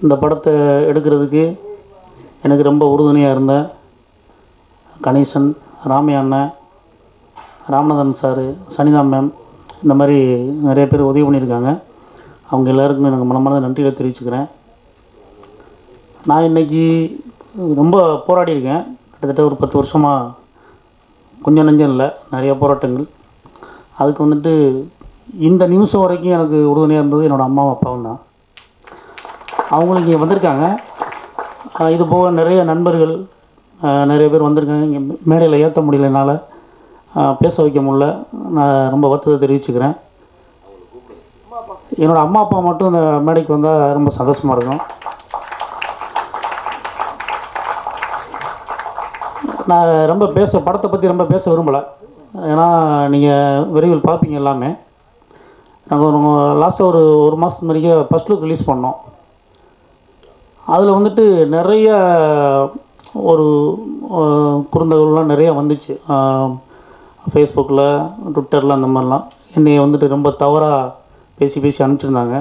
இந்த படத்தை எடுக்கிறதுக்கு எனக்கு ரொம்ப உறுதுணையாக இருந்த கணேசன் ராமையா அண்ணன் ராமநாதன் சார் சனிதா மேம் இந்த மாதிரி நிறைய பேர் உதவி பண்ணியிருக்காங்க அவங்க எல்லாருக்கும் எனக்கு மனமார்ந்த நன்றிகளை தெரிவிச்சுக்கிறேன் நான் இன்றைக்கி ரொம்ப போராடி இருக்கேன் கிட்டத்தட்ட ஒரு பத்து வருஷமாக கொஞ்சம் நஞ்சம் இல்லை நிறைய போராட்டங்கள் அதுக்கு வந்துட்டு இந்த நிமிஷம் வரைக்கும் எனக்கு உறுதுணையாக இருந்தது என்னோடய அம்மாவும் அப்பாவும் தான் அவங்களும் இங்கே வந்திருக்காங்க ஆஹ் இது போக நிறைய நண்பர்கள் ஆஹ் நிறைய பேர் வந்திருக்காங்க இங்கே மேடையில் ஏற்ற முடியல என்னால் ஆஹ் பேச வைக்க முடியல நான் ரொம்ப வருத்தத்தை தெரிவிச்சுக்கிறேன் என்னோடய அம்மா அப்பா மட்டும் இந்த மேடைக்கு வந்தால் ரொம்ப சந்தோஷமாக இருக்கும் நான் ரொம்ப பேச படத்தை பற்றி ரொம்ப பேச விரும்பலை ஏன்னா நீங்கள் விரைவில் பார்ப்பீங்க எல்லாமே நாங்கள் ஒரு லாஸ்ட்டாக ஒரு ஒரு மாதத்துக்கு முன்னாடியே ஃபஸ்ட் லுக் ரிலீஸ் பண்ணோம் அதில் வந்துட்டு நிறைய ஒரு அஹ், குறுந்தகவல்லாம் நிறைய வந்துச்சு ஃபேஸ்புக்கில் ட்விட்டரில் அந்த மாதிரிலாம் என்னை வந்துட்டு ரொம்ப தவறாக பேசி பேசி அனுப்பிச்சிருந்தாங்க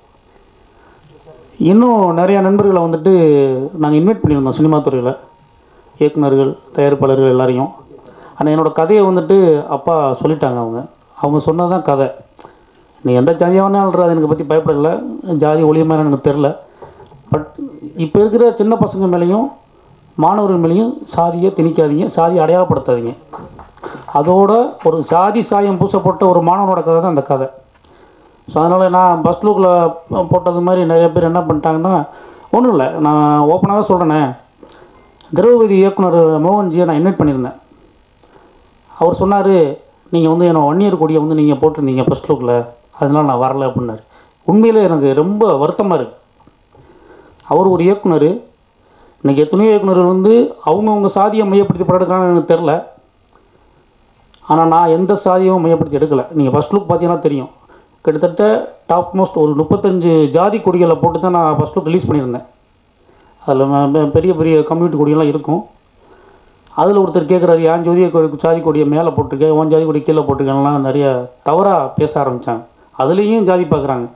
இன்னும் நிறையா நண்பர்களை வந்துட்டு நாங்கள் இன்வைட் பண்ணியிருந்தோம் சினிமா துறையில் இயக்குனர்கள் தயாரிப்பாளர்கள் எல்லாரையும் ஆனால் என்னோடய கதையை வந்துட்டு அப்பா சொல்லிட்டாங்க அவங்க அவங்க சொன்னது தான் கதை நீ எந்த ஜாதியானாலும் எனக்கு பற்றி பயப்படல ஜாதி ஒளியமாக எனக்கு தெரில பட் இப்போ இருக்கிற சின்ன பசங்க மேலேயும் மாணவர்கள் மேலேயும் சாதியை திணிக்காதீங்க சாதியை அடையாளப்படுத்தாதீங்க அதோட ஒரு ஜாதி சாயம் பூசப்பட்ட ஒரு மாணவனோட கதை தான் அந்த கதை ஸோ அதனால் நான் பஸ் லுக்கில் போட்டது மாதிரி நிறைய பேர் என்ன பண்ணிட்டாங்கன்னா ஒன்றும் இல்லை நான் ஓப்பனாகவே சொல்கிறேனே திரௌபதி இயக்குனர் மோகன்ஜியை நான் இன்வைட் பண்ணியிருந்தேன் அவர் சொன்னார் நீங்கள் வந்து என்னை ஒன் இயர் கொடியை வந்து நீங்கள் போட்டிருந்தீங்க ஃபஸ்ட் லுக்கில் அதனால் நான் வரல அப்படின்னாரு உண்மையிலே எனக்கு ரொம்ப வருத்தமாக இருக்குது அவர் ஒரு இயக்குனர் இன்றைக்கி எத்தனையோ இயக்குனர்கள் வந்து அவங்கவுங்க சாதியை மையப்படுத்தி படம் எடுக்கிறாங்கன்னு எனக்கு தெரில ஆனால் நான் எந்த சாதியும் மையப்படுத்தி எடுக்கலை நீங்கள் ஃபஸ்ட் லுக் பார்த்தீங்கன்னா தெரியும் கிட்டத்தட்ட டாப் மோஸ்ட் ஒரு முப்பத்தஞ்சு ஜாதி கொடிகளை போட்டு தான் நான் ஃபஸ்ட் லுக் ரிலீஸ் பண்ணியிருந்தேன் அதில் பெரிய பெரிய கம்யூனிட்டி கொடியெல்லாம் இருக்கும் அதில் ஒருத்தர் கேட்குறாரு ஏன் ஜோதிய கொடி ஜாதி கொடியை மேலே போட்டிருக்கேன் உன் ஜாதி கொடி கீழே போட்டிருக்கேன்லாம் நிறைய தவறாக பேச ஆரம்பித்தாங்க அதுலேயும் ஜாதி பார்க்குறாங்க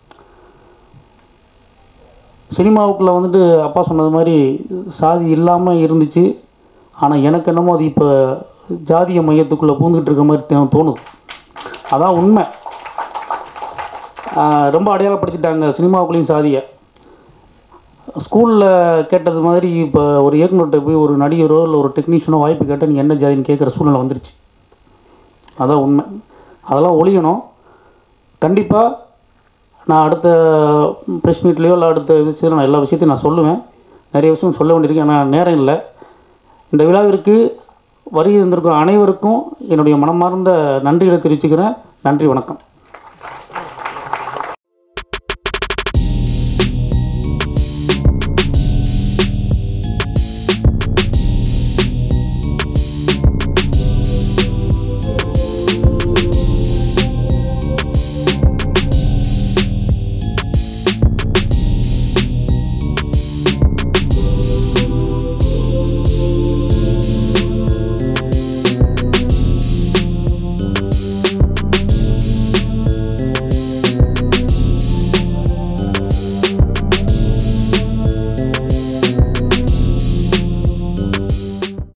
சினிமாவுக்குள்ளே வந்துட்டு அப்பா சொன்னது மாதிரி சாதி இல்லாமல் இருந்துச்சு ஆனால் எனக்கு என்னமோ அது இப்போ ஜாதிய மையத்துக்குள்ளே பூந்துக்கிட்டு இருக்க மாதிரி தோ- தோணுது அதான் உண்மை ஆஹ் ரொம்ப அடையாளப்படுத்திட்டாங்க சினிமாவுக்குள்ளேயும் சாதியை ஸ்கூலில் கேட்டது மாதிரி இப்போ ஒரு இயக்குனர்கிட்ட போய் ஒரு நடிகரோ இல்லை ஒரு டெக்னீஷியனோ வாய்ப்பு கேட்டால் நீங்கள் என்ன ஜாதின்னு கேட்குற சூழ்நிலை வந்துருச்சு அதான் உண்மை அதெல்லாம் ஒழியணும் கண்டிப்பாக நான் அடுத்த ப்ரெஸ் மீட்லேயோ இல்லை அடுத்த விஷயத்தில் நான் எல்லா விஷயத்தையும் நான் சொல்லுவேன் நிறைய விஷயம் சொல்ல வேண்டியிருக்கு ஆனால் நேரம் இல்லை இந்த விழாவிற்கு வருகை இருந்திருக்கும் அனைவருக்கும் என்னுடைய மனமார்ந்த நன்றிகளை தெரிவிச்சுக்கிறேன் நன்றி வணக்கம்